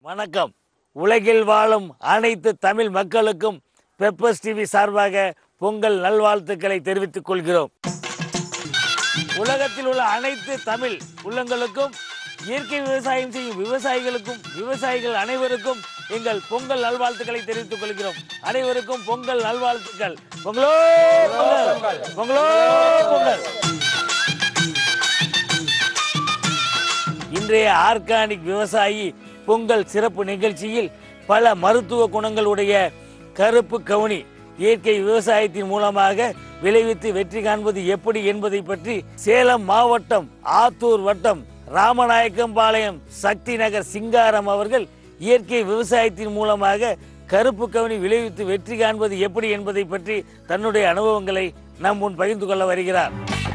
வணக்கம் உலகில் வாழும் அனைத்து தமிழ் மக்களுக்கும் பெப்பர்ஸ் டிவி சார்பாக பொங்கல் நல்வாழ்த்துக்களை தெரிவித்துக் கொள்கிறோம் உலகத்தில் உள்ள அனைத்து தமிழ் உள்ளங்களுக்கும் இயற்கை விவசாயம் செய்யும் விவசாயிகளுக்கும் விவசாயிகள் அனைவருக்கும் எங்கள் பொங்கல் நல்வாழ்த்துக்களை தெரிவித்துக் கொள்கிறோம் அனைவருக்கும் பொங்கல் நல்வாழ்த்துக்கள் பொங்கலோ பொங்கல் பொங்கலோ பொங்கல் இன்றைய ஆர்கானிக் விவசாயி பொங்கல் சிறப்பு நிகழ்ச்சியில் பல மருத்துவ குணங்களுடைய கருப்பு கவுனி இயற்கை விவசாயத்தின் மூலமாக விளைவித்து வெற்றி காண்பது எப்படி என்பதை பற்றி சேலம் மாவட்டம் ஆத்தூர் வட்டம் ராமநாயக்கம்பாளையம் சக்தி நகர் சிங்காரம் அவர்கள் இயற்கை விவசாயத்தின் மூலமாக கருப்பு கவுனி விளைவித்து வெற்றி காண்பது எப்படி என்பதை பற்றி தன்னுடைய அனுபவங்களை நம் முன் பகிர்ந்து கொள்ள வருகிறார்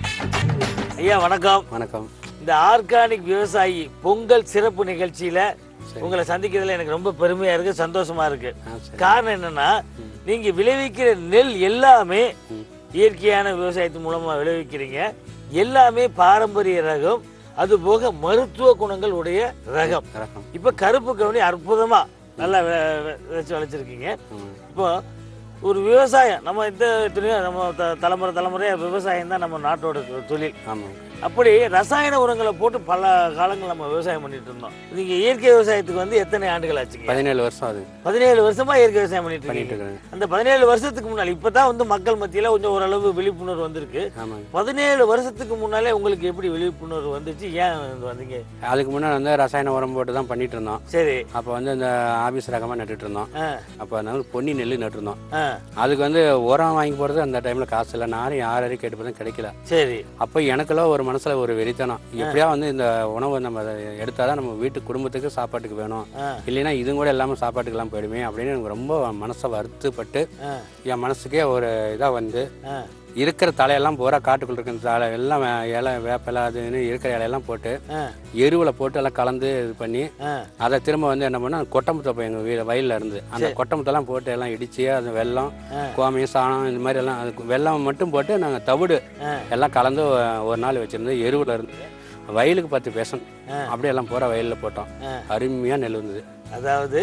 ஐயா வணக்கம் வணக்கம் இந்த ஆர்கானிக் விவசாயி பொங்கல் சிறப்பு நிகழ்ச்சியில உங்களை சந்திக்கிறதுல எனக்கு ரொம்ப பெருமையா இருக்கு சந்தோஷமா இருக்கு ஆ சரி காரணம் என்னன்னா நீங்க விளைவிக்கிற நெல் எல்லாமே இயற்கையான விவசாயத்தின் மூலமா விளைவிக்கிறீங்க எல்லாமே பாரம்பரிய ரகம் அது போக மருத்துவ குணங்கள் உடைய ரகம் ரகம் இப்ப கருப்பு கவுனி அற்புதமா நல்லா வெ- வெ- வச்சு வளைச்சிருக்கீங்க ம். இப்போ ஒரு விவசாயம் நம்ம இந்த எத்தனையோ நம்ம த- தலைமுறை தலைமுறையா விவசாயம் தான் நம்ம நாட்டோட தொழில் ஆமாம் அப்படி ரசாயன உரங்களை போட்டு பல காலங்கள் நம்ம விவசாயம் பண்ணிட்டு இருந்தோம் நீங்க இயற்கை விவசாயத்துக்கு வந்து எத்தனை ஆண்டுகள் ஆச்சுங்க பதினேழு வருஷம் அது பதினேழு வருஷமா இயற்கை விவசாயம் பண்ணிட்டு பண்ணிட்டு இருக்கீங்க இருக்கிறேன் அந்த பதினேழு வருஷத்துக்கு முன்னாடி இப்பதான் வந்து மக்கள் மத்தியில கொஞ்சம் ஓரளவு விழிப்புணர்வு வந்திருக்கு ஆமாங்க பதினேழு வருஷத்துக்கு முன்னாலே உங்களுக்கு எப்படி விழிப்புணர்வு வந்துச்சு ஏன் வந்து வந்தீங்க அதுக்கு முன்னாடி வந்து ரசாயன உரம் போட்டு தான் பண்ணிட்டு இருந்தோம் சரி அப்போ வந்து இந்த ஆபீஸ் ரகமாக நட்டுட்டு இருந்தோம் ஆ, அப்போ அதனால பொன்னி நெல் நட்டுருந்தோம் ஆ, அதுக்கு வந்து உரம் வாங்கி போடுறது அந்த டைமில் காசு இல்லை நானும் யாரையும் கேட்டு பார்த்தா கிடைக்கல சரி அப்போ எனக்கெல்லாம் ஒரு மனசில் ஒரு வெறித்தனம் எப்படியா வந்து இந்த உணவை நம்ம எடுத்தால் தான் நம்ம வீட்டு குடும்பத்துக்கு சாப்பாட்டுக்கு வேணும் ஆ, இல்லைன்னா இதுவும் கூட இல்லாமல் சாப்பாட்டுக்கெல்லாம் போயிடுமே அப்படின்னு எனக்கு ரொம்ப மனசை வருத்தப்பட்டு ஆ, என் மனசுக்கே ஒரு இதாக வந்து ஆ, இருக்கிற தலையெல்லாம் பூரா காட்டுக்குள்ள இருக்கிற தலை எல்லாம் வே- இலை வேப்பிலை அதுன்னு இருக்கிற இலையெல்லாம் போட்டு ஆ, எருவில் போட்டு எல்லாம் கலந்து இது பண்ணி ஆ, அதை திரும்ப வந்து என்ன பண்ணால் கொட்டமுத்தப்போ எங்கள் வீ வயலில் இருந்து அந்த கொட்டமுத்தெல்லாம் போட்டு எல்லாம் இடித்து அது வெல்லம் ஆ. கோமியம் சாணம் இந்த மாதிரி எல்லாம் அதுக்கு வெல்லம் மட்டும் போட்டு நாங்கள் தவிடு ஆ. எல்லாம் கலந்து ஒ- ஒரு நாள் வச்சுருந்து எருவில் இருந்து வயலுக்கு பத்து பேசன் ஆ. அப்படியே எல்லாம் பூரா வயலில் போட்டோம் ஆ. அருமையாக நெல் இருந்தது அதாவது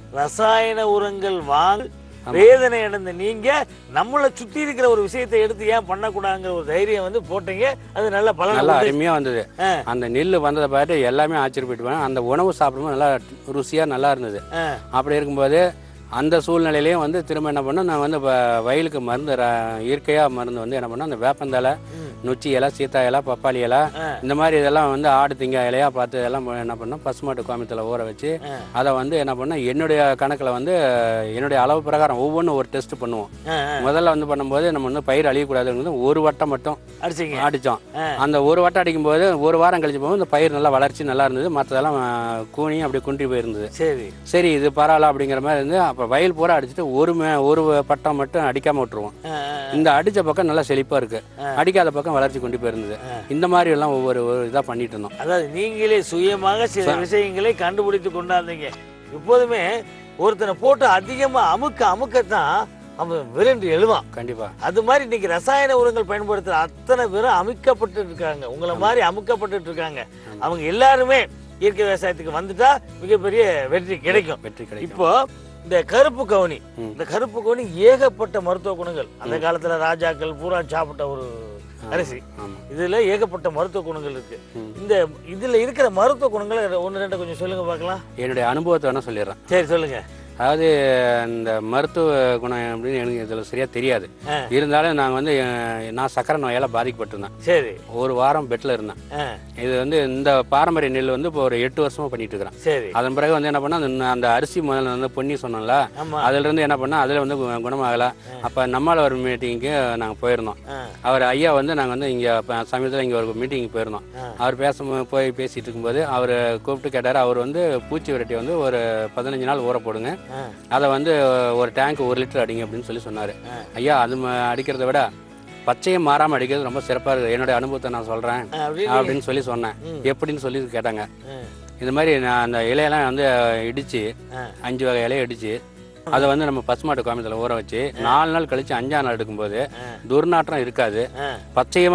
ரசாயன உரங்கள் வாங்க வேதனை அடைந்த நீங்க நம்மளை சுத்தி இருக்கிற ஒரு விஷயத்தை எடுத்து ஏன் பண்ணக்கூடாதுங்கிற ஒரு தைரியம் வந்து போட்டீங்க அது நல்ல பலன் நல்லா கொடுத்துச்சு. அருமையாக வந்தது ஆ. அந்த நெல் வந்ததை பார்த்து எல்லாமே ஆச்சரியப்பட்டு போனேன் அந்த உணவு சாப்பிடும்போது நல்லா ருசியாக நல்லா இருந்தது ஆ, அப்படி இருக்கும்போது அந்த சூழ்நிலையிலையும் வந்து திரும்ப என்ன பண்ணோம் நான் வந்து இப்போ வயலுக்கு மருந்து ர- இயற்கையாக மருந்து வந்து என்ன பண்ணோம் அந்த வேப்பந்தலை ம். நொச்சி இலை சீத்தா இலை பப்பாளி இலை ஆ. இந்த மாதிரி இதெல்லாம் வந்து ஆடு திங்க இலையா பார்த்து இதெல்லாம் என்ன பண்ணோம் பசுமாட்டு கோமியத்தில் ஊற வச்சு ஆ. அதை வந்து என்ன பண்ணோம் என்னுடைய கணக்கில் வந்து என்னுடைய அளவு பிரகாரம் ஒவ்வொன்றும் ஒரு டெஸ்ட் பண்ணுவோம் ஆ, ஆ. முதல்ல வந்து பண்ணும்போது நம்ம வந்து பயிர் அழியக்கூடாதுங்கிறது ஒரு வட்டம் மட்டும் அடிச்சீங்க அடித்தோம் ஆ. அந்த ஒரு வட்டம் அடிக்கும்போது ஒரு வாரம் கழிச்சு போகும்போது இந்த பயிர் நல்லா வளர்ச்சி நல்லா இருந்தது மற்றதெல்லாம் கூனி அப்படியே குன்றி போயிருந்தது சரி சரி இது பரவாயில்ல அப்படிங்கிற மாதிரி இருந்து அப்போ வயல் பூரா அடிச்சுட்டு ஒரு மே ஒரு பட்டம் மட்டும் அடிக்காம விட்டுருவோம் ஆ, ஆ, இந்த அடிச்ச பக்கம் நல்லா செழிப்பா இருக்கு அடிக்காத பக்கம் வளர்ச்சி கொண்டு போயிருந்தது இந்த மாதிரி எல்லாம் ஒவ்வொரு ஒரு இதா பண்ணிட்டு இருந்தோம் அதாவது நீங்களே சுயமாக சில விஷயங்களை கண்டுபிடித்து கொண்டாந்தீங்க எப்போதுமே ஒருத்தனை போட்டு அதிகமா அமுக்க அமுக்கத்தான் அவன் விரண்டு எழுவான் கண்டிப்பா அது மாதிரி இன்னைக்கு ரசாயன உரங்கள் பயன்படுத்துற அத்தனை பேரும் அமுக்கப்பட்டு இருக்காங்க உங்களை மாதிரி அமுக்கப்பட்டு இருக்காங்க அவங்க எல்லாருமே இயற்கை விவசாயத்துக்கு வந்துட்டா மிகப்பெரிய வெற்றி கிடைக்கும் வெற்றி கிடைக்கும் இப்போ இந்த கருப்பு கவுனி ம். இந்த கருப்பு கவுனி ஏகப்பட்ட மருத்துவ குணங்கள் அந்த காலத்துல ராஜாக்கள் பூரா சாப்பிட்ட ஒரு அரிசி ஆமா இதுல ஏகப்பட்ட மருத்துவ குணங்கள் இருக்கு ம். இந்த இதுல இருக்கிற மருத்துவ குணங்களை ஒன்று ரெண்டு கொஞ்சம் சொல்லுங்க பார்க்கலாம் என்னுடைய அனுபவத்தை வேணா சொல்லிடுறேன் சரி சொல்லுங்க அதாவது இந்த மருத்துவ குணம் அப்படின்னு எனக்கு இதில் சரியா தெரியாது ஆ. இருந்தாலும் நாங்கள் வந்து அஹ், நான் சக்கரை நோயால் பாதிக்கப்பட்டிருந்தேன் சரி ஒரு வாரம் பெட்டில் இருந்தேன் ஆ, இது வந்து இந்த பாரம்பரிய நெல் வந்து இப்போ ஒரு எட்டு வருஷமா பண்ணிட்டு இருக்கிறேன் சரி அதன் பிறகு வந்து என்ன பண்ணா அந்த அந்த அரிசி முதல்ல வந்து பொன்னி சொன்னோம்ல ஆமா அதுல இருந்து என்ன பண்ணா அதுல வந்து கு- குணமாகல அப்ப நம்மால ஒரு மீட்டிங்க்கு நாங்க போயிருந்தோம் ஆ, அவர் ஐயா வந்து நாங்க வந்து இங்க ப- சமீபத்துல இங்க ஒரு மீட்டிங் போயிருந்தோம் ஆ. அவர் பேச போய் பேசிட்டு இருக்கும்போது அவர் கூப்பிட்டு கேட்டாரு அவர் வந்து பூச்சி விரட்டி வந்து ஒரு பதினஞ்சு நாள் ஊற போடுங்க ஆ, அதை வந்து ஒரு டேங்க் ஒரு லிட்டர் அடிங்க அப்படின்னு சொல்லி சொன்னாரு ஆ. ஐயா அது ம- அடிக்கிறத விட பச்சையும் மாறாம அடிக்கிறது ரொம்ப சிறப்பா இருக்கு என்னுடைய அனுபவத்தை நான் சொல்றேன் ஆ, அப்படின்னு அப்படின்னு சொல்லி சொன்னேன் ம். எப்படின்னு சொல்லி கேட்டாங்க ஆ, இந்த மாதிரி நான் அந்த இலையெல்லாம் வந்து இடிச்சு ஆ. அஞ்சு வகை இலையை இடிச்சு அதை வந்து நம்ம பசுமாட்டு கோமியத்தில் ஊற வச்சு நாலு நாள் கழிச்சு அஞ்சாம் நாள் எடுக்கும்போது ஆ. துர்நாற்றம் இருக்காது ஆ, பச்சையமா இருக்கும்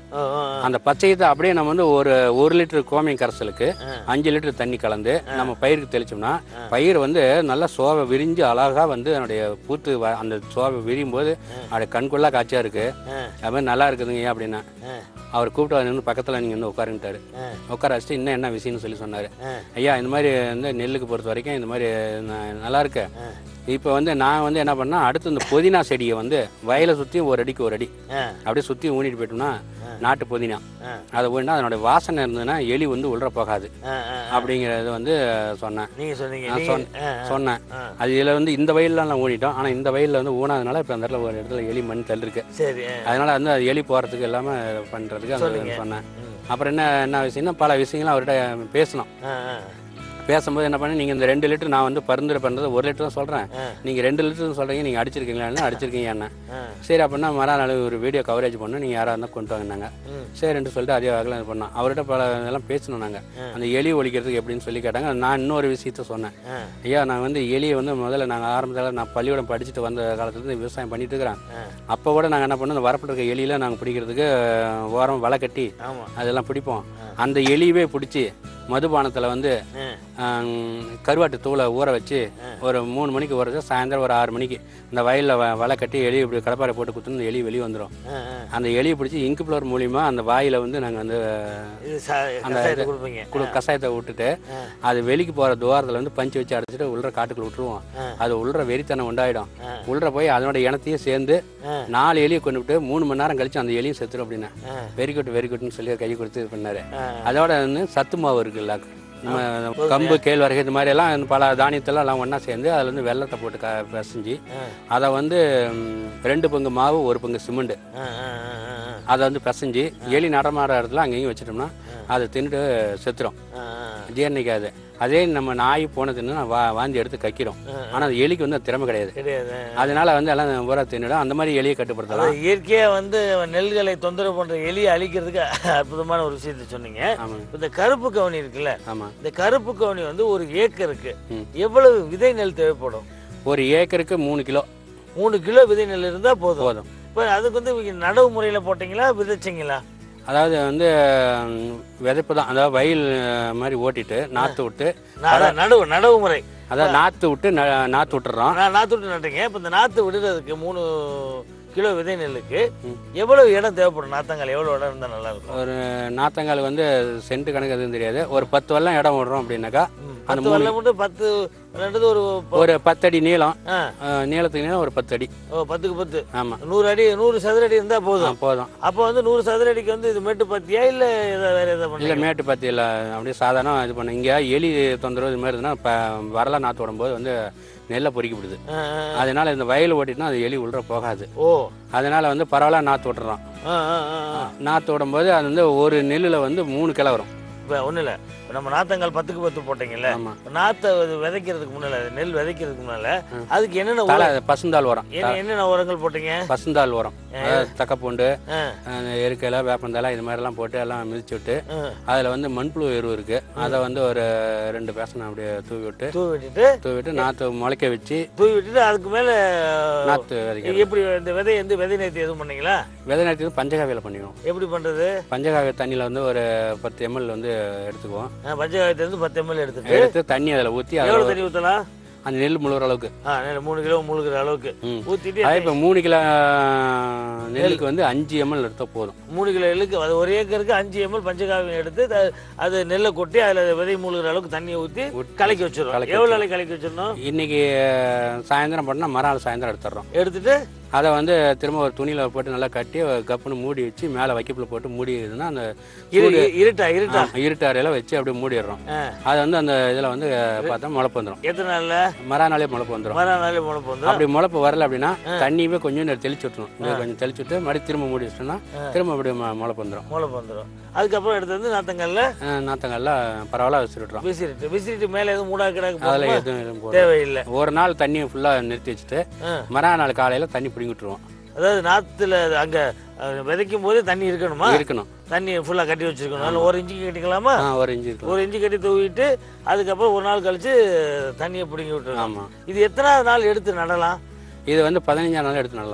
ஓ, ஓ, ஓ. அந்த பச்சையத்தை அப்படியே நம்ம வந்து ஒரு ஒரு லிட்டர் கோமியம் கரைசலுக்கு ஆ. அஞ்சு லிட்டர் தண்ணி கலந்து நம்ம பயிருக்கு தெளிச்சோம்னா பயிர் வந்து நல்லா சோவை விரிஞ்சு அழகா வந்து அதனுடைய பூத்து வ- அந்த சோவை விரியும் போது அப்படியே கண்கொள்ளா காட்சியா இருக்கு ஆ. அது மாதிரி நல்லா இருக்குதுங்க ஏன் அப்படின்னா ஆ. அவர் கூப்பிட்டு நின்று பக்கத்தில் நீங்கள் வந்து உட்காருன்ட்டாரு ஆ. உட்கார வச்சுட்டு இன்னும் என்ன விஷயம்னு சொல்லி சொன்னார் ஆ. ஐயா இந்த மாதிரி வந்து நெல்லுக்கு பொறுத்த வரைக்கும் இந்த மாதிரி ந- நல்லா இருக்கு ஆ. இப்போ வந்து நான் வந்து என்ன பண்ணேன் அடுத்து இந்த புதினா செடியை வந்து வயலை சுற்றி ஒரு அடிக்கு ஒரு அடி ஆ. அப்படியே சுற்றி ஊனிட்டு போயிட்டோம்னா நாட்டு புதினா ஆ. அதை ஊனா அதனுடைய வாசனை இருந்ததுன்னா எலி வந்து உள்ள போகாது ஆ, ஆ. அப்படிங்கிறது வந்து சொன்னேன் நீங்க சொன்னீங்க நான் நீங்க- சொன்ன- ஆ, ஆ. சொன்னேன் ஆ. அது இதில் வந்து இந்த வயல்லாம் நான் ஊனிட்டோம் ஆனால் இந்த வயலில் வந்து ஊனாதனால இப்போ அந்த இடத்துல ஒரு இடத்துல எலி மண் தள்ளிருக்கு சரி ஆ. அதனால வந்து அது எலி போகிறதுக்கு இல்லாமல் பண்ணுறதுக்கு அந்த சொன்னீங்க. சொன்னேன் ம். அப்புறம் என்ன என்ன விஷயம்னா பல விஷயங்களும் அவர்கிட்ட பேசணும் ஆ, ஆ. பேசும்போது என்ன பண்ணி நீங்கள் இந்த ரெண்டு லிட்டர் நான் வந்து பரிந்துரை பண்ணுறது ஒரு லிட்டர் தான் சொல்கிறேன் ஆ. நீங்கள் ரெண்டு லிட்டர் சொல்கிறீங்க நீங்கள் அடிச்சிருக்கீங்களா அடிச்சிருக்கீங்க என்ன ஆ. சரி அப்படின்னா மறுநாள் ஒரு வீடியோ கவரேஜ் பண்ணோம் நீங்கள் யாராக இருந்தால் கொண்டு வாங்கினாங்க ம். சரின்ட்டு சொல்லிட்டு அதே வகையில் இது பண்ணோம் அவர்கிட்ட பல இதெல்லாம் பேசணும் நாங்கள் ஆ. அந்த எலி ஒழிக்கிறதுக்கு எப்படின்னு சொல்லி கேட்டாங்க நான் இன்னொரு விஷயத்த சொன்னேன் ஆ. ஐயா நான் வந்து எலியை வந்து முதல்ல நாங்கள் ஆரம்பத்தில் நான் பள்ளிக்கூடம் படிச்சுட்டு வந்த காலத்துலேருந்து விவசாயம் பண்ணிட்டு இருக்கிறேன் ஆ. அப்போ கூட நாங்கள் என்ன பண்ணோம் இந்த வரப்பில் இருக்க எலியில நாங்கள் பிடிக்கிறதுக்கு அஹ், ஓரம் வலை கட்டி ஆமா அதெல்லாம் பிடிப்போம் அந்த எலியவே பிடிச்சி மதுபானத்தில் வந்து ஆ. ஆம், கருவாட்டு தூளை ஊற வச்சு ஒரு மூணு மணிக்கு ஊற வச்சு சாயந்தரம் ஒரு ஆறு மணிக்கு இந்த வயலில் வ வலை கட்டி எலி இப்படி கடப்பாரை போட்டு குத்துன்னு இந்த எலி வெளியே வந்துடும் ஆ, ஆ. அந்த எலியை பிடிச்சி இங்கு பிளவர் மூலியமா அந்த வாயில் வந்து நாங்கள் வந்து இது சா- கஷாயத்தை கொடுப்பீங்க குடு கஷாயத்தை விட்டுட்டு ஆ. அது வெளிக்கு போகிற துவாரத்தில் வந்து பஞ்சு வச்சு அடைச்சிட்டு உள்ள காட்டுக்குள்ள விட்டுருவோம் ஆ. அது உள்ள வெறித்தனம் உண்டாயிடும் ஆ. உள்ள போய் அதனோட இனத்தையும் சேர்ந்து ஆ. நாலு எலியை கொண்டு விட்டு மூணு மணி நேரம் கழிச்சு அந்த எலியும் செத்துரும் அப்படின்னா ஆ. வெரி குட் வெரி குட்னு சொல்லி கை கொடுத்து இது பண்ணாரு ஆ. அதோட வந்து சத்து மாவு இருக்குல்ல நம்ம கம்பு கேழ்வரகு இது மாதிரி எல்லாம் பல தானியத்தெல்லாம் எல்லாம் ஒன்றா சேர்ந்து அதில் வந்து வெள்ளத்தை போட்டு க பிசைஞ்சு ஆ. அதை வந்து ம், ரெண்டு பங்கு மாவு ஒரு பங்கு சிமெண்ட் ஆ, ஆ, ஆ, ஆ, ஆ. அதை வந்து பிசைஞ்சு எலி நடமாடுற இடத்துல அங்கேயும் வச்சிட்டோம்னா அதை தின்னுட்டு செத்துரும் ஆ, ஆ. ஜீரணிக்காது அதே நம்ம நாய் போன தின்னு வா வாந்தி எடுத்து கக்கிடும் ஆனால் அது எலிக்கு வந்து அது திறமை கிடையாது கிடையாது அதனால வந்து எல்லாம் ஊரா தின்னுடும் அந்த மாதிரி எலியை கட்டுப்படுத்தலாம் அதாவது இயற்கையா வந்து நெல்களை தொந்தரவு பண்ற எலியை அழிக்கிறதுக்கு அற்புதமான ஒரு விஷயத்தை சொன்னீங்க ஆமாம் இந்த கருப்பு கவுனி இருக்குல்ல ஆமாம் இந்த கருப்பு கவுனி வந்து ஒரு ஏக்கருக்கு ம். எவ்வளவு விதை நெல் தேவைப்படும் ஒரு ஏக்கருக்கு மூணு கிலோ மூணு கிலோ விதை நெல் இருந்தா போதும் போதும் இப்போ அதுக்கு வந்து நீங்க நடவு முறையில போட்டீங்களா விதைச்சிங்களா அதாவது வந்து ம், விதைப்பு தான் அதாவது வயல் அஹ், மாதிரி ஓட்டிட்டு நாற்று விட்டு நான் அதான் நடவு நடவு முறை அதாவது நாற்று விட்டு ந- நாற்று விட்டுறோம் நான் நாற்று விட்டு நட்டுங்க இப்போ இந்த நாற்று விடுறதுக்கு மூணு கிலோ விதை நெல்லுக்கு ம். எவ்வளவு இடம் தேவைப்படும் நாத்தங்கால் எவ்வளவு இடம் இருந்தா நல்லா இருக்கும் ஒரு நாத்தங்கால் வந்து சென்ட் கணக்கு எதுவும் தெரியாது ஒரு பத்து வெள்ளம் இடம் விடுறோம் அப்படின்னாக்கா ம், அந்த பத்து வெள்ளம் மட்டும் பத்து ரெண்டு ஒரு ப- ஒரு பத்தடி நீளம் ஆ, அஹ், நீளத்துக்கு நீளம் ஒரு பத்து அடி ஓ, பத்துக்கு பத்து ஆமாம் நூறு அடி நூறு சதுர அடி இருந்தா போதும் போதும் அப்போ வந்து நூறு சதுர அடிக்கு வந்து இது மேட்டு பத்தியா இல்ல ஏதாவது வேற ஏதாவது இல்லை பண்ணி மேட்டு பத்தி இல்லை அப்படியே சாதாரண இது பண்ண இங்கே எலி தொந்தரவு இது மாதிரி இருந்ததுன்னா இப்போ வரலாம் நாற்று விடும்போது வந்து நெல்லை பொறுக்கிவிடுது அதனால இந்த வயல் ஓட்டிட்டுனா அது எலி உள்ள போகாது ஓ அதனால வந்து பரவாயில்ல நாற்று விட்டுறோம் ஆ, ஆ, ஆ, ஆ. நாற்று விடும்போது அது வந்து ஒரு நெல்லில் வந்து மூணு கிளை வரும் இப்ப ஒண்ணும் இல்ல இப்ப நம்ம நாத்தங்கால் பத்துக்கு பத்து போட்டீங்கல்ல ஆமாம் இப்ப நாத்தை அது விதைக்கிறதுக்கு முன்னால அது நெல் விதைக்கிறதுக்கு முன்னால அதுக்கு என்னென்ன தலை உரம் பசுந்தாள் உரம் என்ன- என்னென்ன உரங்கள் போட்டீங்க பசுந்தாள் உரம் அதாவது தக்கப்பூண்டு ஆ, அஹ் எருக்கையில வேப்பந்தலை இது மாதிரிலாம் போட்டு எல்லாம் மிதிச்சு விட்டு ஆ. அதில் வந்து மண்புழு எருவு இருக்கு அதை வந்து ஒரு ரெண்டு பேசனை அப்படியே தூவி விட்டு தூவி விட்டுட்டு தூவி விட்டு நாற்று முளைக்க வச்சு தூவி விட்டுட்டு அதுக்கு மேல நாற்று விதைக்கிறது எப்படி இந்த விதை வந்து விதை நேர்த்தி எதுவும் பண்ணீங்களா விதை நேரத்துக்கு பஞ்சகாவியில் பண்ணிடுவோம் எப்படி பண்றது பஞ்சகாவிய தண்ணியில் வந்து ஒரு பத்து எம்எல் வந்து எடுத்துக்குவோம் ஆ, பஞ்சகாயத்துல இருந்து பத்து எம்எல் எடுத்துட்டு எடுத்து தண்ணி அதில் ஊற்றி அதில் எவ்வளவு தண்ணி ஊத்தலாம் அந்த நெல் முழுகிற அளவுக்கு ஆ நெல் மூணு கிலோ முழுகிற அளவுக்கு ம் ஊத்திட்டு அதே இப்போ மூணு கிலோ நெல்லுக்கு வந்து அஞ்சு எம்எல் எடுத்தால் போதும் மூணு கிலோ எள்ளுக்கு அது ஒரு ஏக்கருக்கு அஞ்சு எம்எல் பஞ்சகாவியம் எடுத்து த- அது நெல்லை கொட்டி அதில் விதை மூழ்கிற அளவுக்கு தண்ணியை ஊற்றி கலக்கி வச்சிடும் கலக்கி எவ்வளோ நாளைக்கு கலக்கி வச்சிடணும் இன்னைக்கு சாயந்தரம் பண்ணால் மறுநாள் சாயந்தரம் எடுத்துடுறோம் எடுத்துட்டு அதை வந்து திரும்ப ஒரு துணியில் போட்டு நல்லா கட்டி கப்புன்னு மூடி வச்சு மேலே வைக்கப்பில் போட்டு மூடிடுதுன்னா அந்த இரு சூடு இருட்டா இருட்டா ஆ, இருட்டு அறையில வச்சு அப்படியே மூடிடுறோம் ஆ. அது வந்து அந்த இதில் வந்து பார்த்தா முளைப்பு வந்துடும் எத்தனை நாளில் மறுநாளே முளைப்பு வந்துடும் மறு நாளே முளைப்பு வந்துடும் அப்படி முளைப்பு வரல அப்படின்னா தண்ணியுமே கொஞ்சம் நேரம் தெளிச்சு விட்டுணும் இங்க கொஞ்சம் தெளிச்சு விட்டு மறுபடியும் திரும்ப மூடி வச்சிட்டோம்னா திரும்ப அப்படியே மு- முளைப்பு வந்துடும் முளைப்பு வந்துடும் அதுக்கப்புறம் எடுத்து வந்து நாத்தங்கல்ல நாத்தங்கள்லாம் பரவாயில்ல வச்சு விட்டுறோம் விசிறிட்டு விசிறிட்டு மேலே எதுவும் மூடா கிடக்கு அதில் போகுமா? எதுவும் எதுவும் போட தேவையில்லை ஒரு நாள் தண்ணியை ஃபுல்லாக நிறுத்தி வச்சுட்டு ஆ. மறுநாள் காலையில் தண்ணி பிடிங்கி விட்டுருவோம் அதாவது நாத்துல அங்க அஹ், விதைக்கும் போதே தண்ணி இருக்கணுமா இருக்கணும் தண்ணி ஃபுல்லா கட்டி வச்சிருக்கணும் அதில் ஒரு இன்ச்சுக்கு கட்டிக்கலாமா ஆ ஒரு இன்ச்சு இருக்கலாம் ஒரு இன்ச்சு கட்டி தூவிட்டு அதுக்கப்புறம் ஒரு நாள் கழிச்சு தண்ணியை பிடிங்கி விட்டுருக்கோம் ஆமாம் இது எத்தனாவது நாள் எடுத்து நடலாம் இது வந்து பதினஞ்சாம் நாள் எடுத்து நடலாம்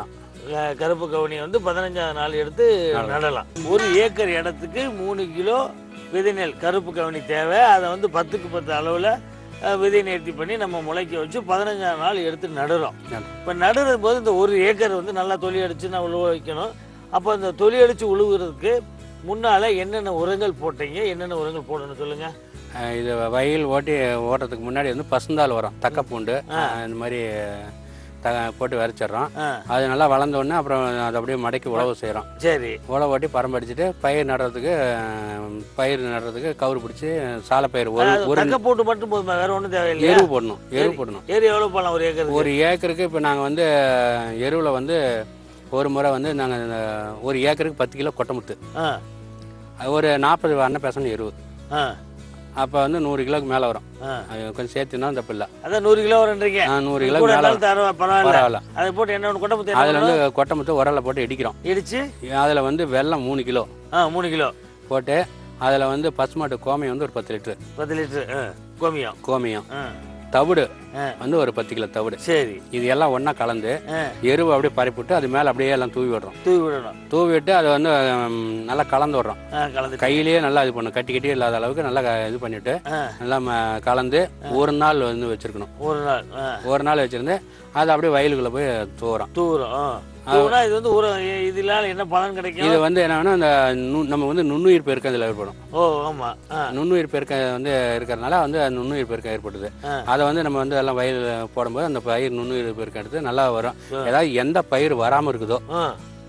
அஹ், கருப்பு கவுனி வந்து பதினஞ்சாவது நாள் எடுத்து நடலாம் ஒரு ஏக்கர் இடத்துக்கு மூணு கிலோ விதை நெல் கருப்பு கவுனி தேவை அதை வந்து பத்துக்கு பத்து அளவில் விதை நேர்த்தி பண்ணி நம்ம முளைக்க வச்சு பதினஞ்சாவது நாள் எடுத்து நடுறோம் நடு. இப்போ நடுறது போது இந்த ஒரு ஏக்கர் வந்து நல்லா தொலி அடித்து நான் உழுவ வைக்கணும் அப்போ இந்த தொலி அடித்து உழுவுறதுக்கு முன்னால் என்னென்ன உரங்கள் போட்டீங்க என்னென்ன உரங்கள் போடணும் சொல்லுங்கள் அஹ் இது வயல் ஓட்டி ஓட்டுறதுக்கு முன்னாடி வந்து பசுந்தாள் வரும் தக்கப்பூண்டு அஹ் இந்த மாதிரி த போட்டு விரைச்சிட்றோம் ஆ அது நல்லா வளர்ந்த உடனே அப்புறம் அதை அப்படியே மடக்கி உழவு செய்கிறோம் சரி உழவு ஓட்டி பரம்படிச்சிட்டு பயிர் நடுறதுக்கு அஹ், பயிர் நடுறதுக்கு கவுரு பிடிச்சி சாலை பயிர் ஒரு அது ஒரு தக்க போட்டு மட்டும் போதுமா வேற ஒன்றும் தேவையில்லையா எருவு போடணும் எருவு போடணும் ஏரி எவ்வளோ போடலாம் ஒரு ஏக்கருக்கு ஒரு ஏக்கருக்கு இப்போ நாங்கள் வந்து எருவில் வந்து ஒரு முறை வந்து நாங்கள் ஒரு ஏக்கருக்கு பத்து கிலோ கொட்டமுத்து ஆ ஒரு நாற்பது அண்ணன் பேசணும் எருவு ஆ அப்போ வந்து நூறு கிலோக்கு மேலே வரும் ஆ அது கொஞ்சம் சேர்த்துனா தப்பு இல்லை அதான் நூறு கிலோ வருன்றீங்க நூறு கூட கிலோக்கு மேலே இருந்தாலும் தர பரவாயில்ல பரவாயில்ல அதை போட்டு என்ன ஒன்று கொட்டை பற்றி அதில் வந்து கொட்டமுத்து உரல்ல போட்டு இடிக்கிறோம் இடிச்சு அதில் வந்து வெல்லம் மூணு கிலோ ஆ மூணு கிலோ போட்டு அதில் வந்து பசுமாட்டு கோமியம் வந்து ஒரு பத்து லிட்டரு பத்து லிட்டரு ஆ கோமியம் கோமியம் ஆ தவிடு ஆ. வந்து ஒரு பத்து கிலோ தவிடு சரி இது எல்லாம் ஒன்றா கலந்து ஆ எருவு அப்படியே பரப்பிவிட்டு அது மேலே அப்படியே எல்லாம் தூவி விடுறோம் தூவி விடணும் தூவி விட்டு அதை வந்து ம், நல்லா கலந்து விடுறோம் ஆ கலந்து கையிலேயே நல்லா இது பண்ணும் கட்டி கட்டி இல்லாத அளவுக்கு நல்லா க- இது பண்ணிவிட்டு ஆ நல்லா ம- கலந்து ஒரு நாள் வந்து வச்சுருக்கணும் ஒரு நாள் ஆ ஒரு நாள் வச்சுருந்து அதை அப்படியே வயலுக்குள்ளே போய் தூவுறோம் தூரம் ஆ தூவுனா இது வந்து ஒரு இதனால என்ன பலன் கிடைக்கும் இது வந்து என்னன்னா இந்த நு- நம்ம வந்து நுண்ணுயிர் பெருக்கம் இதில் ஏற்படும் ஓ ஆமா ஆ நுண்ணுயிர் பெருக்கம் வந்து இருக்கிறதுனால வந்து அந்த நுண்ணுயிர் பெருக்கம் ஏற்படுது ஆ. அதை வந்து நம்ம வந்து எல்லாம் வயல் போடும்போது அந்த பயிர் நுண்ணுயிர் பெருக்கம் எடுத்து நல்லா வரும் ஆ. ஏதாவது எந்த பயிர் வராமல் இருக்குதோ ஆ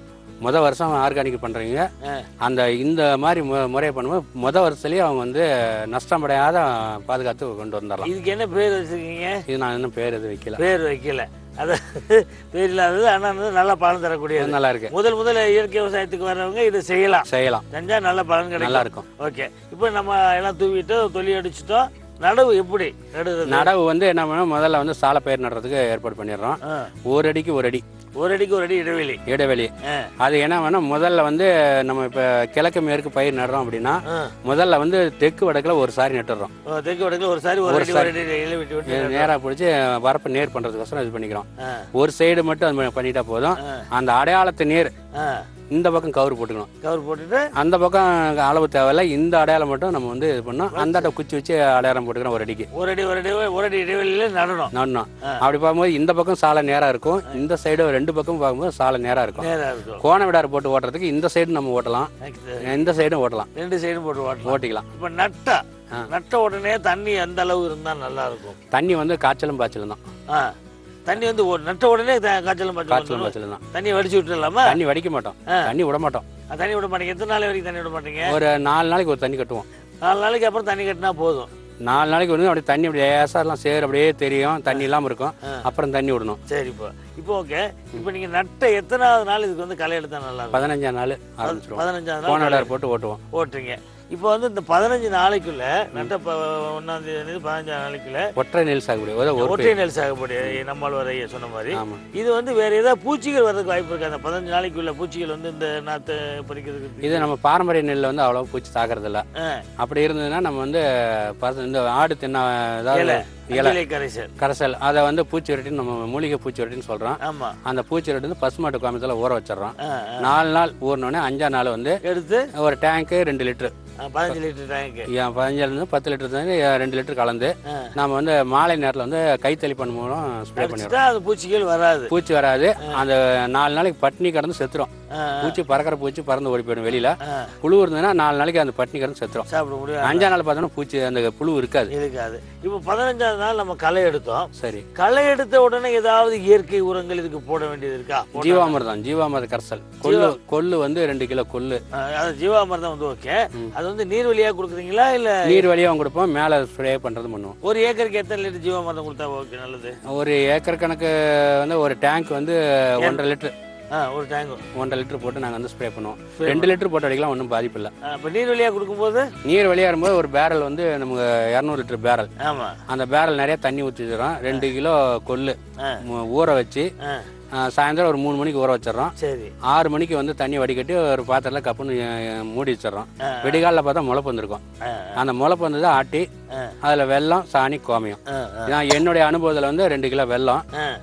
முத வருஷம் ஆர்கானிக் பண்ணுறீங்க ஆ. அந்த இந்த மாதிரி மு முறையை பண்ணும்போது முத வருஷத்துலேயே அவங்க வந்து நஷ்டமடையாத பாதுகாத்து கொண்டு வந்துடலாம் இதுக்கு என்ன பேர் வச்சிருக்கீங்க இது நான் இன்னும் பேர் எதுவும் வைக்கல பேர் வைக்கல அது பேர் இல்லாதது ஆனால் வந்து நல்ல பலன் தரக்கூடியது இது நல்லா இருக்கு முதல் முதல்ல இயற்கை விவசாயத்துக்கு வர்றவங்க இதை செய்யலாம் செய்யலாம் செஞ்சா நல்ல பலன் கிடைக்கும் நல்லா இருக்கும் ஓகே இப்போ நம்ம எல்லாம் தூவிட்டு தொலி அடிச்சிட்டோம் நடவு எப்படி நடுறது நடவு வந்து என்ன பண்ணணும் முதல்ல வந்து சாலை பயிர் நடுறதுக்கு ஏற்பாடு பண்ணிடுறோம் ஆ, ஒரு அடிக்கு ஒரு அடி ஒரு அடிக்கு ஒரு அடி இடைவெளி இடைவெளி ஆ, அது என்ன வேணும் முதல்ல வந்து நம்ம இப்போ கிழக்கு மேற்கு பயிர் நடுறோம் அப்படின்னா ஆ. முதல்ல வந்து தெற்கு வடக்கில் ஒரு சாரி நட்டுறோம் ஓ, தெற்கு வடக்குல ஒரு சாரி ஒரு ஒரு அடி ஒரு அடி இடைவெளி விட்டு விட்டு நேராக பிடிச்சி வரப்பை நேர் பண்ணுறதுக்கோசரம் இது பண்ணிக்கிறோம் ஆ, ஒரு சைடு மட்டும் அது மாதிரி பண்ணிட்டா போதும் ஆ. அந்த அடையாளத்தை நேர் ஆ, இந்த பக்கம் கவர் போட்டுக்கணும் கவர் போட்டுட்டு அந்த பக்கம் அளவு தேவையில்ல இந்த அடையாளம் மட்டும் நம்ம வந்து இது பண்ணோம் அந்த அட்டை குச்சி வச்சு அடையாளம் போட்டுக்கிறோம் ஒரு அடிக்கு ஒரு அடி ஒரு அடி ஒரு அடி இடைவெளியில நடணும் நடணும் ஆ. அப்படி பார்க்கும்போது இந்த பக்கம் சாலை நேராக இருக்கும் இந்த சைடு ரெண்டு பக்கம் பார்க்கும்போது சாலை நேராக இருக்கும் நேரா இருக்கும் கோண விடாறு போட்டு ஓட்டுறதுக்கு இந்த சைடு நம்ம ஓட்டலாம் Next, இந்த சைடும் ஓட்டலாம் ரெண்டு சைடும் போட்டு ஓட்டலாம் ஓட்டிக்கலாம் இப்போ நட்டா ஆ. நட்ட உடனே தண்ணி எந்த அளவு இருந்தா நல்லா இருக்கும் தண்ணி வந்து காய்ச்சலும் பாய்ச்சலும் தான் ஆ தண்ணி வந்து ஒரு- நட்ட உடனே த- காய்ச்சலும் காய்ச்சலும் பச்சை பாய்ச்சலும் தான் தண்ணி வடிச்சு விட்டுலாமா தண்ணி வடிக்க மாட்டோம் ஆ. தண்ணி விட மாட்டோம் தண்ணி விட மாட்டீங்க எத்தனை நாள் வரைக்கும் தண்ணி விட மாட்டீங்க ஒரு நாலு நாளைக்கு ஒரு தண்ணி கட்டுவோம் நாலு நாளைக்கு அப்புறம் தண்ணி கட்டினா போதும் நாலு நாளைக்கு வந்து அப்படியே தண்ணி அப்படியே லேசாக எல்லாம் சேர் அப்படியே தெரியும் தண்ணி இல்லாமல் இருக்கும் ஆ. அப்புறம் தண்ணி விடணும் சரி இப்போ இப்போ ஓகே இப்போ நீங்க நட்ட எத்தனாவது நாள் இதுக்கு வந்து களை எடுத்தா நல்லா இருக்கும் பதினஞ்சாம் நாள் ஆரம்பிச்சிருவோம் பதினஞ்சாவது கோண நாள் விடாறு போட்டு ஓட்டுவோம் போட்டுறீங்க இப்போ வந்து இந்த பதினஞ்சு நாளைக்குள்ள நட்ட ப- ஒண்ணாம் தேதி பதினஞ்சாம் நாளைக்குள்ள ஒற்றை நெல் சாகுபடி அதாவது ஒரு ஒற்றை நெல் சாகுபடி நம்மால் வர சொன்ன மாதிரி ஆமாம் இது வந்து வேற ஏதாவது பூச்சிகள் வர்றதுக்கு வாய்ப்பு இருக்கு அந்த பதினஞ்சு நாளைக்குள்ள பூச்சிகள் வந்து இந்த நாற்று பறிக்கிறதுக்கு இது நம்ம பாரம்பரிய நெல்லில் வந்து அவ்வளோ பூச்சி தாக்குறதில்ல ஆ, அப்படி இருந்ததுன்னா நம்ம வந்து பச- இந்த ஆடு தின்ன அதாவது இலை இலை அஞ்சலை கரைசல் கரைசல் அதை வந்து பூச்சி விரட்டின்னு நம்ம மூலிகை பூச்சி விரட்டின்னு சொல்கிறோம் ஆமா அந்த பூச்சி விரட்டி வந்து பசுமாட்டு காமத்தில் ஊற வச்சிடுறோம் ஆ, ஆ. நாலு நாள் ஊறினோடனே அஞ்சாம் நாள் வந்து எடுத்து ஒரு டேங்க்கு ரெண்டு லிட்டரு ஆ, பதினஞ்சு லிட்டர் டேங்க்கு ஏன் பதினஞ்சுலேருந்து பத்து லிட்டர் தண்ணி ரெண்டு லிட்டர் கலந்து ஆ. நம்ம வந்து மாலை நேரத்தில் வந்து கைத்தளிப்பன் மூலம் ஸ்ப்ரே பண்ணிடுறோம் அடிச்சுட்டா அது பூச்சிகள் வராது பூச்சி வராது அந்த நாலு நாளைக்கு பட்டினி கடந்து செத்துரும் ஆ, பூச்சி பறக்கிற பூச்சி பறந்து ஓடி போயிடும் வெளியில ஆ. புழு இருந்ததுன்னா நாலு நாளைக்கு அந்த பட்டினி கடந்து செத்துரும் சாப்பிட முடியும் அஞ்சாம் நாள் பார்த்தோன்னா பூச்சி அந்த புழு இருக்காது இருக்காது இப்போ பதினஞ்சாவது நாள் நம்ம களை எடுத்தோம் சரி களை எடுத்த உடனே ஏதாவது இயற்கை உரங்கள் இதுக்கு போட வேண்டியது இருக்கா போட்டா- ஜீவாமிர்தம் ஜீவாமிர்த கரைசல் கொள்ளு கொள்ளு வந்து ரெண்டு கிலோ கொள்ளு ஆ, அது ஜீவாமிர்தம் வந்து ஓகே அது வந்து நீர் வழியா கொடுக்குறீங்களா இல்ல நீர் வழியாகவும் கொடுப்போம் மேலே ஸ்ப்ரே பண்ணுறது பண்ணுவோம் ஒரு ஏக்கருக்கு எத்தனை லிட்டர் ஜீவாமிர்தம் கொடுத்தா ஓகே நல்லது ஒரு ஏக்கர் கணக்கு வந்து ஒரு டேங்க் வந்து ஒன்றரை லிட்டர் ஆ ஒரு டேங்க் ஒன்றரை லிட்டர் போட்டு நாங்கள் வந்து ஸ்ப்ரே பண்ணுவோம் ரெண்டு லிட்டர் போட்டு அடிக்கலாம் ஒன்றும் பாதிப்பு இல்லை இப்போ நீர் வழியா கொடுக்கும்போது நீர் வெளியேறும்போது ஒரு பேரல் வந்து நமக்கு இரநூறு லிட்டர் பேரல் ஆமா அந்த பேரல் நிறைய தண்ணி ஊற்றி தரோம் ரெண்டு கிலோ கொள்ளு ஆ. மு- ஊற வச்சு ஆ ஆ, சாயந்தரம் ஒரு மூணு மணிக்கு ஊற வச்சிடுறோம் சரி ஆறு மணிக்கு வந்து தண்ணி வடிகட்டி ஒரு பாத்திரத்தில் கப்புன்னு அஹ், மூடி வச்சிடுறோம் ஆ. விடிகாலில் பார்த்தா முளைப்பு வந்திருக்கும் ஆ அந்த முளைப்பு வந்ததை ஆட்டி ஆ. அதில் வெல்லம் சாணி கோமியம் ஆ ஆ நான் என்னுடைய அனுபவத்தில் வந்து ரெண்டு கிலோ வெல்லம் ஆ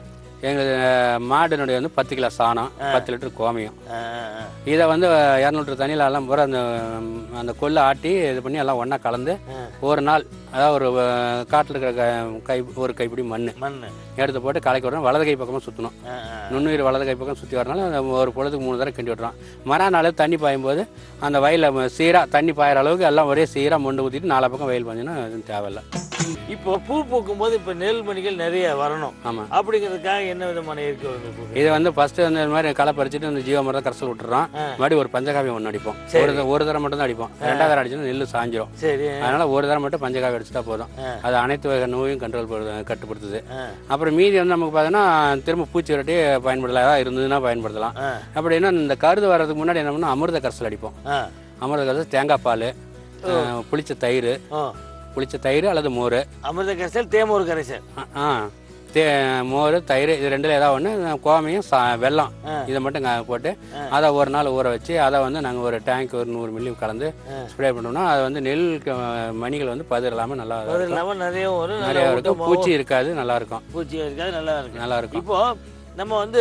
எங்களுக்கு மாடுனுடைய வந்து பத்து கிலோ சாணம் பத்து லிட்டர் கோமியம் ஆ, ஆ, ஆ. இதை வந்து இரநூறு தண்ணியில் எல்லாம் பூரா அந்த அந்த கொல்லை ஆட்டி இது பண்ணி எல்லாம் ஒன்றா கலந்து ஒரு நாள் அதாவது ஒரு காட்டில் இருக்கிற க- கை ஒரு கைப்பிடி மண் மண்ணு எடுத்து போட்டு கலக்கி விடணும் வலது கை பக்கமாக சுற்றணும் ஆ, ஆ. நுண்ணுயிர் வலது கை பக்கம் சுற்றி வரனால அந்த ஒரு பொழுதுக்கு மூணு தடவை கிண்டி விட்றோம் மறுநாள் தண்ணி பாயும் போது அந்த வயலில் சீராக தண்ணி பாயிற அளவுக்கு எல்லாம் ஒரே சீராக மொண்டு ஊற்றிட்டு நாலா பக்கம் வயல் பாஞ்சினா எதுவும் தேவையில்லை இப்போ பூ பூக்கும் போது இப்போ நெல் மணிகள் நிறைய வரணும் ஆமாம் அப்படிங்கிறதுக்காக என்ன விதமான இயற்கை உரங்கள் பூக்கு இது வந்து ஃபஸ்ட்டு வந்து இந்த மாதிரி களை பறிச்சுட்டு இந்த ஜீவாமிரதம் கரைசல் விட்டுறோம் ஆ. மறுபடியும் ஒரு பஞ்சகாவியம் ஒன்று அடிப்போம் சரி. ஒரு த- ஒரு தரம் மட்டும் தான் அடிப்போம் ரெண்டாவது தரம் அடிச்சுன்னா நெல் சாஞ்சிரும் சரி அதனால ஒரு தரம் மட்டும் பஞ்சகாவி அடிச்சுட்டா போதும் ஆ. அது அனைத்து வகை நோயும் கண்ட்ரோல் பண்ணுது கட்டுப்படுத்துது ஆ, அப்புறம் மீதி வந்து நமக்கு பார்த்தீங்கன்னா திரும்ப பூச்சி விரட்டி பயன்படுத்தலாம் ஏதாவது இருந்ததுன்னா பயன்படுத்தலாம் ஆ, அப்படின்னா இந்த கருது வர்றதுக்கு முன்னாடி என்ன பண்ணணும் அமிர்த கரைசல் அடிப்போம் ஆ. அமிர்த கரைசல் தேங்காய் பால் புளிச்ச தயிர் ஓ புளிச்ச தயிர் அல்லது மோர் அமிர்த கரைசல் தேமூர் கரைசல் ஆ, ஆ தே மோர் தயிர் இது ரெண்டில் ஏதாவது ஒன்று கோமியம் சா வெல்லம் ஆ. இதை மட்டும் க- போட்டு அதை ஒரு நாள் ஊற வச்சு அதை வந்து நாங்கள் ஒரு டேங்க் ஒரு நூறு மில்லி கலந்து ஆ. ஸ்ப்ரே பண்ணோம்னா அது வந்து நெல் க- மணிகள் வந்து பதர் இல்லாமல் நல்லா அது இருக்கும் இல்லாமல் நிறைய ஒரு நல்ல நிறையா இருக்கும் ஊட்டமாவும் பூச்சி இருக்காது நல்லா இருக்கும் பூச்சி இருக்காது நல்லா இருக்கு நல்லா இருக்கும் இப்போ நம்ம வந்து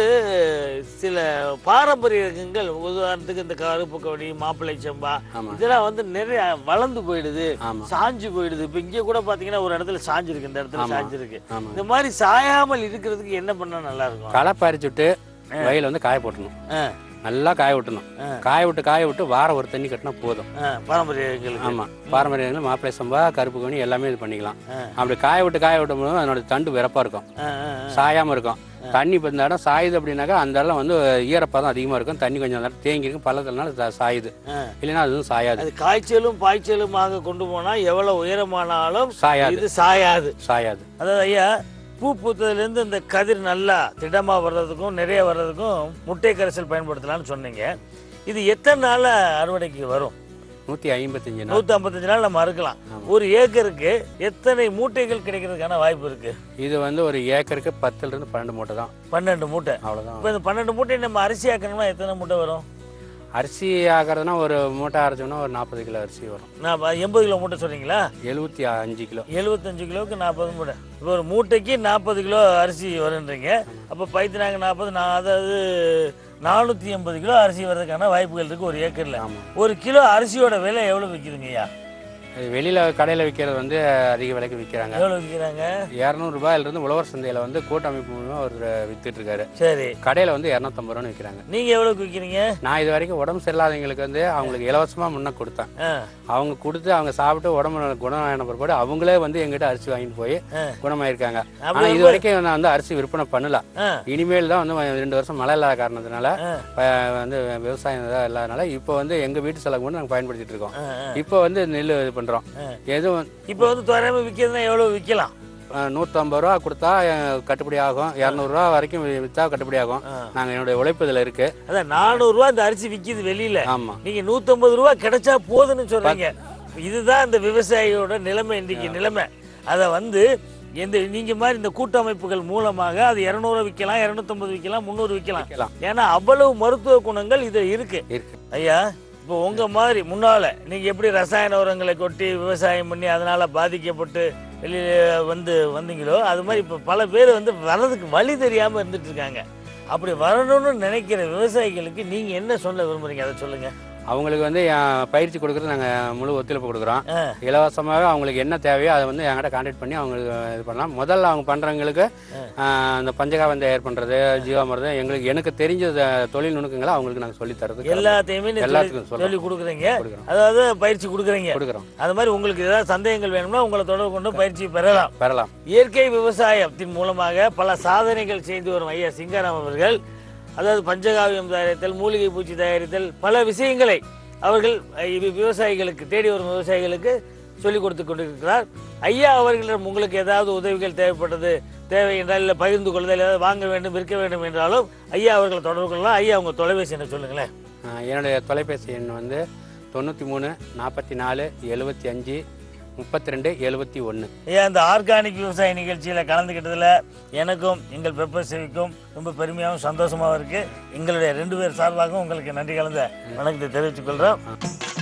சில பாரம்பரிய ரகங்கள் உதாரணத்துக்கு இந்த கருப்பு கவடி மாப்பிள்ளை செம்பா ஆமாம் இதெல்லாம் வந்து நிறைய வளர்ந்து போயிடுது ஆமாம் சாஞ்சு போயிடுது இப்போ இங்கே கூட பார்த்தீங்கன்னா ஒரு இடத்துல சாஞ்சிருக்கு இந்த இடத்துல ஆமா. சாஞ்சிருக்கு ஆமாம் இந்த மாதிரி சாயாமல் இருக்கிறதுக்கு என்ன பண்ணா நல்லா இருக்கும் களை பறிச்சுட்டு வயலில் வந்து காய போட்டணும் ஆ, நல்லா காய விட்டணும் ஆ. காய விட்டு காய விட்டு வாரம் ஒரு தண்ணி கட்டினா போதும் ஆ, பாரம்பரிய ரகங்களுக்கு ஆமாம் பாரம்பரிய மாப்பிள்ளை சம்பா கருப்பு கவனி எல்லாமே இது பண்ணிக்கலாம் ஆ. அப்படி காய விட்டு காய விட்டும் போது அதனோட தண்டு விறப்பாக இருக்கும் ஆ, ஆ, ஆ. சாயாமல் இருக்கும் தண்ணி இப்போ இந்த இடம் சாயுது அப்படின்னாக்கா அந்த இடம் வந்து ஈரப்பதம் அதிகமாக இருக்கும் தண்ணி கொஞ்சம் நேரம் தேங்கி இருக்கும் பள்ளத்தினால சா- சாயுது ஆ. இல்லைன்னா அதுவும் சாயாது அது காய்ச்சலும் பாய்ச்சலுமாக கொண்டு போனா எவ்வளவு உயரமானாலும் சாயாது இது சாயாது சாயாது அதாவது ஐயா பூ பூத்ததுலேருந்து இந்த கதிர் நல்லா திடமா வர்றதுக்கும் நிறைய வர்றதுக்கும் முட்டை கரைசல் பயன்படுத்தலாம்னு சொன்னீங்க இது எத்தனை நாள்ல அறுவடைக்கு வரும் நூற்றி ஐம்பத்தஞ்சு நாள் நூத்தி ஐம்பத்தஞ்சு நாள் நம்ம அறுக்கலாம் ஒரு ஏக்கருக்கு எத்தனை மூட்டைகள் கிடைக்கிறதுக்கான வாய்ப்பு இருக்கு இது வந்து ஒரு ஏக்கருக்கு பத்துலேருந்து பன்னெண்டு மூட்டை தான் பன்னெண்டு மூட்டை அவ்வளோதான் இப்போ இந்த பன்னெண்டு மூட்டை நம்ம அரிசி ஆக்கணும்னா எத்தனை மூட்டை வரும் அரிசி ஆகிறதுனா ஒரு மூட்டை அரைச்சோம்னா ஒரு நாற்பது கிலோ அரிசி வரும் நான் ப- எண்பது கிலோ மூட்டை சொன்னீங்களா எழுபத்தி அஞ்சு கிலோ எழுபத்தஞ்சு கிலோவுக்கு நாற்பது மூட்டை இப்போ ஒரு மூட்டைக்கு நாற்பது கிலோ அரிசி வருன்றீங்க அப்போ பைத்தினாங்க நாற்பது நான் அதாவது நானூற்றி எண்பது கிலோ அரிசி வர்றதுக்கான வாய்ப்புகள் இருக்குது ஒரு ஏக்கரில் ஆமாம் ஒரு கிலோ அரிசியோட விலை எவ்வளோ விற்கிதுங்க ஐயா வெளியில் கடையில் விற்கிறது வந்து அதிக விலைக்கு விற்கிறாங்க எவ்வளோ விற்கிறாங்க இரநூறுபாயிலிருந்து உழவர் சந்தையில் வந்து கூட்டமைப்பு மூலமா ஒரு வித்துட்டு இருக்காரு சரி கடையில் வந்து இரநூத்தம்பது ரூபான்னு விற்கிறாங்க நீங்கள் எவ்வளோக்கு விற்கிறீங்க நான் இது வரைக்கும் உடம்பு சரியில்லாதவங்களுக்கு வந்து அவங்களுக்கு இலவசமாக முன்ன கொடுத்தேன் ஆ அவங்க கொடுத்து அவங்க சாப்பிட்டு உடம்பு குணமான பிற்பாடு அவங்களே வந்து எங்கிட்ட அரிசி வாங்கிட்டு போய் ஆ. குணமாயிருக்காங்க அப்படி ஆனால் இது வரைக்கும் நான் வந்து அரிசி விற்பனை பண்ணல ஆ இனிமேல் தான் வந்து ரெண்டு வருஷம் மழை இல்லாத காரணத்தினால ஆ. ப- வந்து விவசாயம் இதாக இல்லாதனால இப்போ வந்து எங்கள் வீட்டு செலவு மட்டும் நாங்கள் பயன்படுத்திட்டு இருக்கோம் ஆ ஆ. இப்போ வந்து நெல் இது பண்ணுறோம் ஆ. எதுவும் இப்போ வந்து தோராயமாக விற்கிறதுனா எவ்வளோ விற்கலாம் நூற்றம்பது ரூபா கொடுத்தா அஹ், கட்டுப்படி ஆகும் இரநூறுவா வரைக்கும் விற்றா கட்டுப்படி ஆகும் ஆ. நாங்கள் என்னுடைய உழைப்பு இதில் இருக்கு அதான் நானூறுரூவா இந்த அரிசி விற்கிது வெளியில் ஆமாம் நீங்க 150 ரூபா கிடைச்சா போதுன்னு சொல்றீங்க இதுதான் இந்த விவசாயியோட நிலைமை இன்னைக்கு நிலைமை அதை வந்து எந்த நீங்க மாதிரி இந்த கூட்டமைப்புகள் மூலமாக அது இரநூறு விற்கலாம் இரநூத்தம்பது விற்கலாம் முந்நூறு விற்கலாம் விற்கலாம். ஏன்னா அவ்வளவு மருத்துவ குணங்கள் இது இருக்கு இருக்கு ஐயா இப்போ உங்க மாதிரி முன்னால நீங்க எப்படி ரசாயன உரங்களை கொட்டி விவசாயம் பண்ணி அதனால பாதிக்கப்பட்டு வெளியில வந்து வந்தீங்களோ அது மாதிரி இப்போ பல பேர் வந்து வர்றதுக்கு வழி தெரியாம இருந்துட்டு இருக்காங்க அப்படி வரணும்னு நினைக்கிற விவசாயிகளுக்கு நீங்க என்ன சொல்ல விரும்புறீங்க அதை சொல்லுங்க அவங்களுக்கு வந்து அஹ், பயிற்சி கொடுக்குறது நாங்கள் முழு ஒத்துழைப்பு கொடுக்குறோம் ஆ. இலவசமாகவே அவங்களுக்கு என்ன தேவையோ அதை வந்து என்கிட்ட கான்டாக்ட் பண்ணி அவங்களுக்கு இது பண்ணலாம் முதல்ல அவங்க பண்ணுறவங்களுக்கு அந்த பஞ்சகாவம் தயார் பண்ணுறது ஜீவாமிரதம் எங்களுக்கு எனக்கு தெரிஞ்ச த- தொழில் நுணுக்கங்களை அவங்களுக்கு நாங்கள் சொல்லி தரது எல்லாத்தையுமே நீ சொல்லி- எல்லாத்துக்கும் சொல்றோம். சொல்லி கொடுக்குறீங்க கொடுக்குறோம் அதாவது பயிற்சி கொடுக்குறீங்க கொடுக்குறோம் அது மாதிரி உங்களுக்கு ஏதாவது சந்தேகங்கள் வேணும்னா உங்களை தொடர்பு கொண்டு பயிற்சி பெறலாம் பெறலாம் இயற்கை விவசாயத்தின் மூலமாக பல சாதனைகள் செய்து வரும் ஐயா சிங்காராம் அவர்கள் அதாவது பஞ்சகாவியம் தயாரித்தல் மூலிகை பூச்சி தயாரித்தல் பல விஷயங்களை அவர்கள் அஹ், இவ் விவசாயிகளுக்கு தேடி வரும் விவசாயிகளுக்கு சொல்லிக் கொடுத்து கொண்டிருக்கிறார் ஐயா அவர்களிடம் உங்களுக்கு ஏதாவது உதவிகள் தேவைப்பட்டது தேவை என்றால் இல்லை பகிர்ந்து கொள்ளுதல் ஏதாவது வாங்க வேண்டும் விற்க வேண்டும் என்றாலும் ஐயா அவர்களை தொடர்பு கொள்ளலாம் ஐயா உங்க தொலைபேசி என்ன சொல்லுங்களேன் அஹ், என்னுடைய தொலைபேசி எண் வந்து தொண்ணூற்றி மூணு நாற்பத்தி நாலு எழுபத்தி அஞ்சு முப்பத்தி ரெண்டு எழுபத்தி ஒன்று ஐயா இந்த ஆர்கானிக் விவசாய நிகழ்ச்சியில் கலந்துக்கிட்டதில் எனக்கும் எங்கள் பெப்பர் சேவிக்கும் ரொம்ப பெருமையாகவும் சந்தோஷமாகவும் இருக்குது எங்களுடைய ரெண்டு பேர் சார்பாகவும் உங்களுக்கு நன்றி கலந்த வணக்கத்தை தெரிவித்துக் கொள்கிறோம்